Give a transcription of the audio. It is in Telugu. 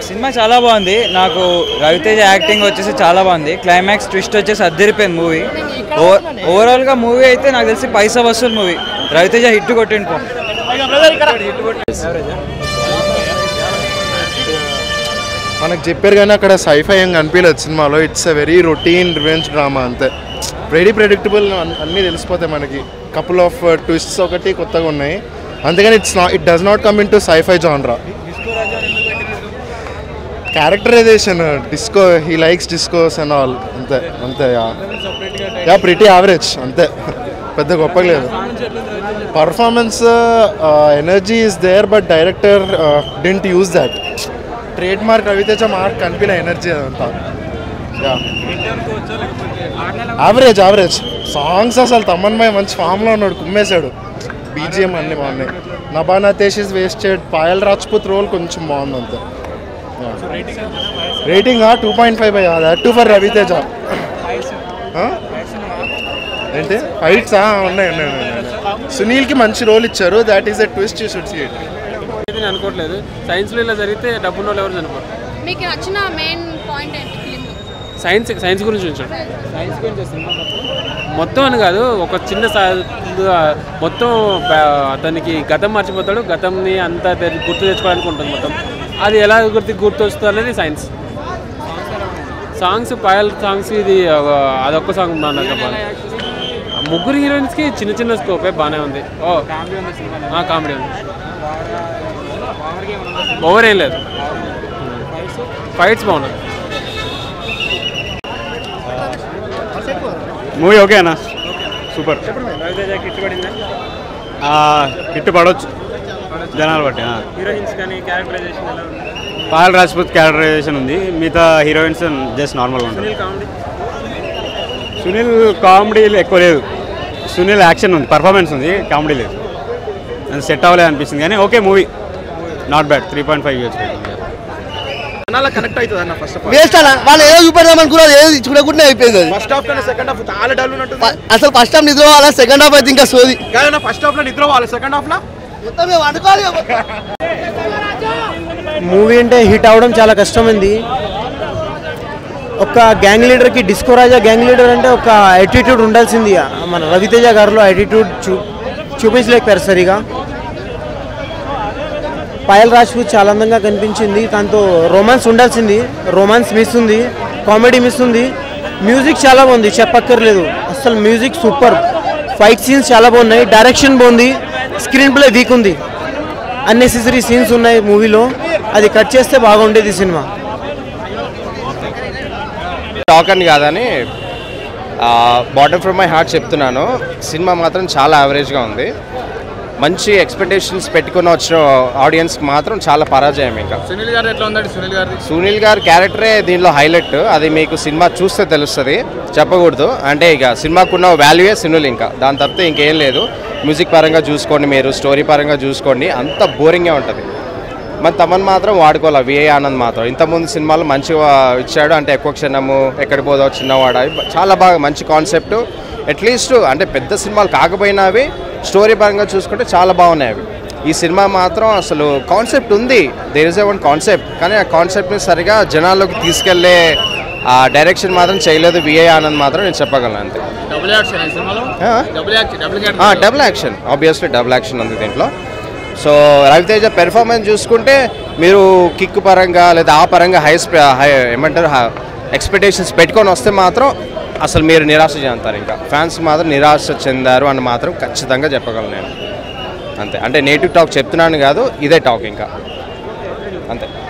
సినిమా చాలా బాగుంది నాకు రవితేజ యాక్టింగ్ వచ్చేసి చాలా బాగుంది క్లైమాక్స్ ట్విస్ట్ వచ్చేసి అద్దరిపోయింది మూవీ ఓవరాల్గా మూవీ అయితే నాకు తెలిసి పైసా వసూలు మూవీ రవితేజ హిట్ కొట్టిండు పో మనకు చెప్పారు కానీ అక్కడ సైఫై ఏం కనిపించలేదు సినిమాలో it's a very routine revenge drama అంతే వెరీ ప్రెడిక్టబుల్ అన్నీ తెలిసిపోతాయి మనకి కపుల్ ఆఫ్ ట్విస్ట్స్ ఒకటి కొత్తగా ఉన్నాయి అందుకని it's not it does not come into sci fi genre characterization disco he likes discos and all అంతే అంతే యా యా ప్రిటీ యావరేజ్ అంతే పెద్ద గొప్పగా లేదు performance energy is there but director didn't use that trademark Ravi Teja mark కనిపిన ఎనర్జీ అదంతా యావరేజ్ యావరేజ్ సాంగ్స్ అసలు తమ్మన్మయ్య మంచి ఫామ్లో ఉన్నాడు కుమ్మేశాడు బీజిఎం అన్ని బాగున్నాయి నబానా Natesh is wasted Payal Rajput role కొంచెం బాగుంది అంతే rating two point five by that two for Ravi Teja ఆ? ఏంటి ఫైట్స్ ఉన్నాయి ఉన్నాయి ఉన్నాయి, ఉన్నాయి సునీల్కి మంచి రోల్ ఇచ్చారు that is a twist you should see it నేను అనుకోవట్లేదు సైన్స్లో ఇలా జరిగితే డబ్బున్న వాళ్ళు ఎవరు చనిపోరు మీకు నచ్చిన మెయిన్ పాయింట్ ఏంటి ఫిలింలో సైన్స్ సైన్స్ గురించి ఉంచాడు సైన్స్ గురించి సినిమా మొత్తం అని కాదు ఒక చిన్న సా- మొత్తం బ- అతనికి గతం మర్చిపోతాడు గతంని అంతా తె- గుర్తు తెచ్చుకోవడానికి ఉంటుంది మొత్తం అది ఎలా గుర్తు గుర్తు వస్తుంది అనేది సైన్స్ సాంగ్స్ పాయల్ సాంగ్స్ ఇది ఒక- అదొక్క సాంగ్ బాగా నాకు బాగా ఆ ముగ్గురు హీరోయిన్స్కి చిన్న చిన్న స్కోపే బాగానే ఉంది ఓ కామెడీ ఉంది ఓవర్ ఏం లేదు ఫైట్స్ బాగున్నాయి మూవీ ఓకే అన్న సూపర్ రవితేజకి ఇష్టపడిందా హిట్ పడవచ్చు జనాలు బట్టి ఆ. హీరోయిన్స్ కానీ క్యారెక్టరైజేషన్ ఎలా ఉంది పాయల్ రాజ్పూత్ క్యారెక్టరైజేషన్ ఉంది మిగతా హీరోయిన్స్ జస్ట్ నార్మల్గా ఉంటుంది సునీల్ కామెడీ సునీల్ కామెడీ ఎక్కువ లేదు సునీల్ యాక్షన్ ఉంది పర్ఫార్మెన్స్ ఉంది కామెడీ లేదు అది సెట్ అవ్వలేదు అనిపిస్తుంది కానీ okay movie not bad three point five years జనాల కనెక్ట్ అవుతుంది అన్న ఫస్ట్ ఆఫ్ ఆల్ వేస్ట్ అన్న వాళ్ళు ఏదో చూపెడదాం అనుకున్నారు ఏదో చూడకుండా అయిపోయింది అది ఫస్ట్ హాఫ్ కన్నా సెకండ్ హాఫ్ చాలా డల్ ఉన్నట్టు ఫ- అసలు ఫస్ట్ హాఫ్ నిద్ర పోవాలా సెకండ్ హాఫ్ అయితే ఇంకా సోది కాదన్న ఫస్ట్ హాఫ్ లో నిద్ర పోవాలి సెకండ్ హాఫ్ లో మొత్తం మేము వండుకోవాలి మూవీ అంటే హిట్ అవడం చాలా కష్టమైంది ఒక గ్యాంగ్ లీడర్కి డిస్కో రాజా గ్యాంగ్ లీడర్ అంటే ఒక యాటిట్యూడ్ ఉండాల్సింది మన రవితేజ గారిలో యాటిట్యూడ్ చూ చూపించలేకపోయారు సరిగా పాయల్ రాజ్పూత్ చాలా అందంగా కనిపించింది దాంతో రొమాన్స్ ఉండాల్సింది రొమాన్స్ మిస్ ఉంది కామెడీ మిస్ ఉంది మ్యూజిక్ చాలా బాగుంది చెప్పక్కర్లేదు అసలు మ్యూజిక్ సూపర్ ఫైట్ సీన్స్ చాలా బాగున్నాయి డైరెక్షన్ బాగుంది స్క్రీన్ ప్లే వీక్ ఉంది అన్నెసెసరీ సీన్స్ ఉన్నాయి మూవీలో అది కట్ చేస్తే బాగుండేది సినిమా టాక్ అని కాదని బాటమ్ ఫ్రమ్ మై హార్ట్ చెప్తున్నాను సినిమా మాత్రం చాలా యావరేజ్గా ఉంది మంచి ఎక్స్పెక్టేషన్స్ పెట్టుకుని వచ్చిన ఆడియన్స్కి మాత్రం చాలా పరాజయం ఇంకా సునీల్ గారు ఎట్లా ఉందండి సునీల్ గారి సునీల్ గారి క్యారెక్టరే దీనిలో హైలైట్ అది మీకు సినిమా చూస్తే తెలుస్తుంది చెప్పకూడదు అంటే ఇక సినిమాకున్న వాల్యూయే సునీల్ ఇంకా దాని తప్పితే ఇంకేం లేదు మ్యూజిక్ పరంగా చూసుకోండి మీరు స్టోరీ పరంగా చూసుకోండి అంత బోరింగే ఉంటుంది మన తమన్ మాత్రం వాడుకోవాలి విఏ ఆనంద్ మాత్రం ఇంతకుముందు సినిమాలు మంచిగా ఇచ్చాడు అంటే ఎక్కువ క్షణము ఎక్కడి పోదో చిన్నవాడ చాలా బాగా మంచి కాన్సెప్ట్ అట్లీస్ట్ అంటే పెద్ద సినిమాలు కాకపోయినా అవి స్టోరీ పరంగా చూసుకుంటే చాలా బాగున్నాయి అవి ఈ సినిమా మాత్రం అసలు కాన్సెప్ట్ ఉంది there is a one concept కానీ ఆ కాన్సెప్ట్ని సరిగా జనాల్లోకి తీసుకెళ్లే ఆ డైరెక్షన్ మాత్రం చేయలేదు విఏ ఆనంద్ మాత్రం నేను చెప్పగలను అంతే డబుల్ యాక్షన్ ఈ సినిమాలో ఆ? డబుల్ యాక్షన్ డబుల్ ఆ, double action obviously double action ఉంది దీంట్లో సో రవితేజ పెర్ఫార్మెన్స్ చూసుకుంటే మీరు కిక్ పరంగా లేదా ఆ పరంగా హై స్ప- హై ఏమంటారు ఎక్స్పెక్టేషన్స్ పెట్టుకొని వస్తే మాత్రం అసలు మీరు నిరాశ చెందుతారు ఇంకా ఫ్యాన్స్ మాత్రం నిరాశ చెందారు అని మాత్రం ఖచ్చితంగా చెప్పగలను నేను అంతే అంటే నేటివ్ టాక్ చెప్తున్నాను కాదు ఇదే టాక్ ఇంకా అంతే